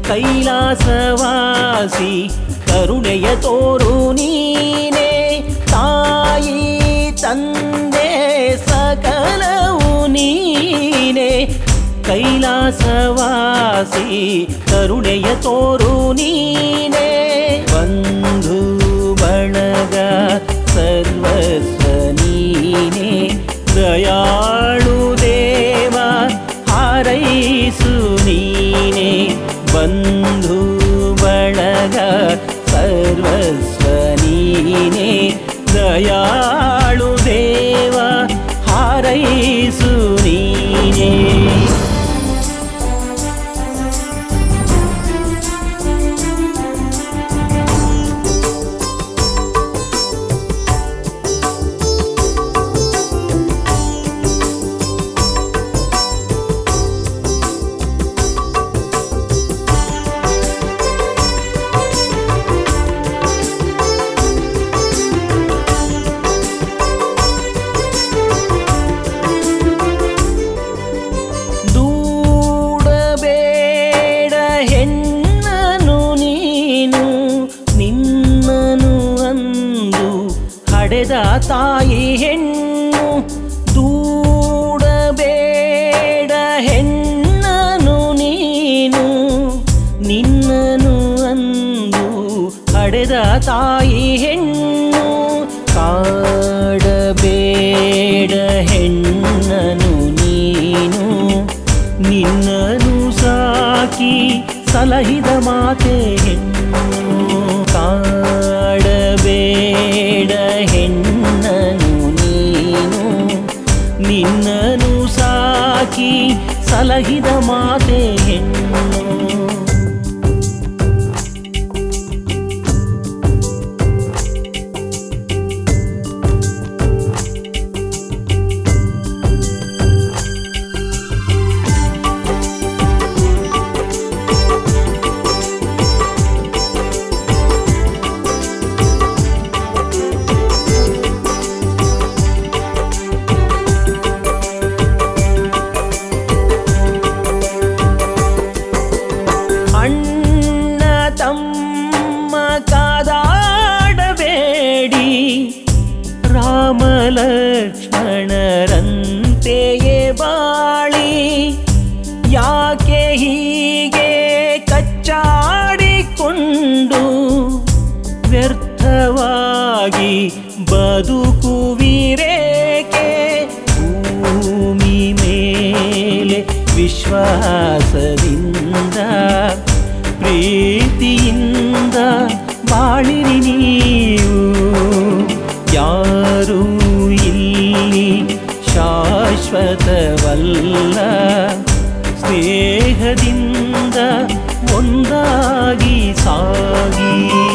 ಕೈಲಾಸವಾಸಿ ಕರುಣೆಯ ತೋರು ನೀನೇ ತಾಯಿ ತಂದೆ ಸಕಲವು ನೀನೇ ಕೈಲಾಸವಾಸಿ ಕರುಣೆಯ ತೋರು ನೀನೇ ಬಂಧು ಬಳಗ ಸರ್ವಸ್ವ ನೀನೇ ದಯಾಳು ದೇವ ಹಾರೈಸು ನೀನೇ ಬಂಧು ಬಳಗ ಸರ್ವಸ್ವ ನೀನೇ ದಯಾಳು ದೇವ ಹಾರೈಸು ನೀನೇ ದೂಡಬೇಡ ಹೆಣ್ಣನು ನೀನು ನಿನ್ನನು ಅಂದು ಹಡೆದ ತಾಯಿ ಹೆಣ್ಣು ದೂಡಬೇಡ ಹೆಣ್ಣನು ನೀನು ನಿನ್ನನು ಅಂದು ಹಡೆದ ತಾಯಿ ಹೆಣ್ಣು ಕಾಡಬೇಡ ಹೆಣ್ಣನು ನೀನು ನಿನ್ನನು ಸಾಕಿ ಸಲಹಿದ ಮಾತೆ ಹೆಣ್ಣು ಕಾಡಬೇಡ ಹೆಣ್ಣನು ನೀನು ನಿನ್ನನು ಸಾಕಿ ಸಲಹಿದ ಮಾತೆ ಹೆಣ್ಣು ಅಣ್ಣ ತಮ್ಮ ಕಾದಾಡಬೇಡಿ ರಾಮ ಲಕ್ಷ್ಮಣರಂತೆಯೇ ಬಾಳಿ ಯಾಕೆ ಹೀಗೆ ಕಚ್ಚಾಡಿಕೊಂಡು ವ್ಯರ್ಥವಾಗಿ ಬದುಕುವಿರೇಕೆ ಭೂಮಿ ಮೇಲೆ ವಿಶ್ವಾಸದಿಂದ ಪ್ರೀತಿಯಿಂದ ಬಾಳಿರಿ ನೀವು ಯಾರೂ ಇಲ್ಲಿ ಶಾಶ್ವತವಲ್ಲ ಸ್ನೇಹದಿಂದ ಒಂದಾಗಿ ಸಾಗಿ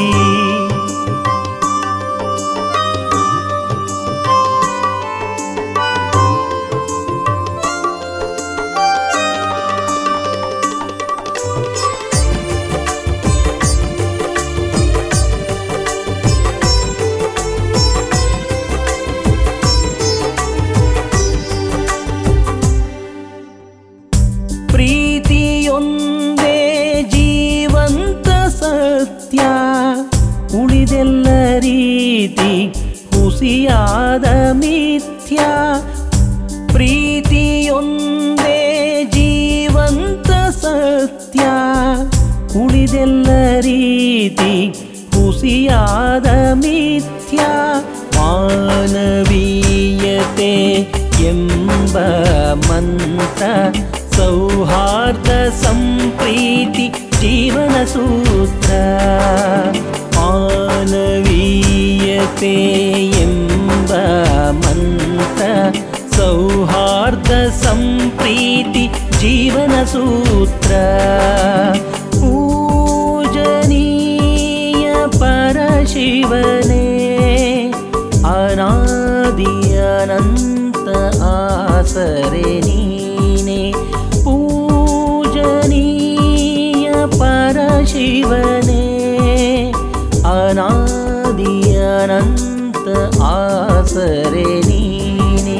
ಪ್ರೀತಿಯೊಂದೇ ಜೀವಂತ ಸತ್ಯ ಉಳಿದೆಲ್ಲ ರೀತಿ ಹುಸಿಯಾದ ಮಿಥ್ಯ ಪ್ರೀತಿಯೊಂದೇ ಜೀವಂತ ಸತ್ಯ ಉಳಿದೆಲ್ಲ ರೀತಿ ಹುಸಿಯಾದ ಮಿಥ್ಯ ಮಾನವೀಯತೆ ಎಂಬ ಮಂತ್ರ ಸೌಹಾರ್ದ ಸಂಪ್ರೀತಿ ಜೀವನ ಸೂತ್ರ ಮಾನವೀಯತೆ ಎಂಬ ಮಂತ್ರ ಸೌಹಾರ್ದ ಸಂಪ್ರೀತಿ ಜೀವನ ಸೂತ್ರ ಪೂಜನೀಯ ಪರಶಿವನೇ ಅನಾದಿ ಅನಂತ ಆಸರೆ ನೀನೆ ಪೂಜನೀಯ ಪರಶಿವನೇ ಅನಾದಿ ಅನಂತ ಆಸರೆ ನೀನೆ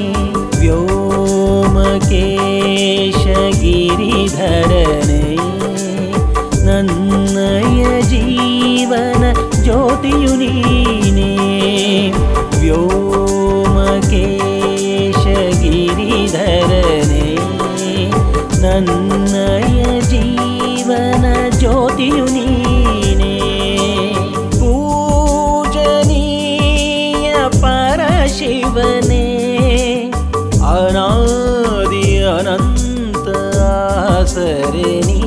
ವ್ಯೋಮಕೇಶ ಗಿರಿಧರನೇ ನನ್ನ ನನ್ನಯ ಜೀವನ ಜ್ಯೋತಿಯು ನೀನೇ ಪೂಜನೀಯ ಪರಶಿವನೇ ಅನಾದಿ ಅನಂತ ಆಸರೆ ನೀನೇ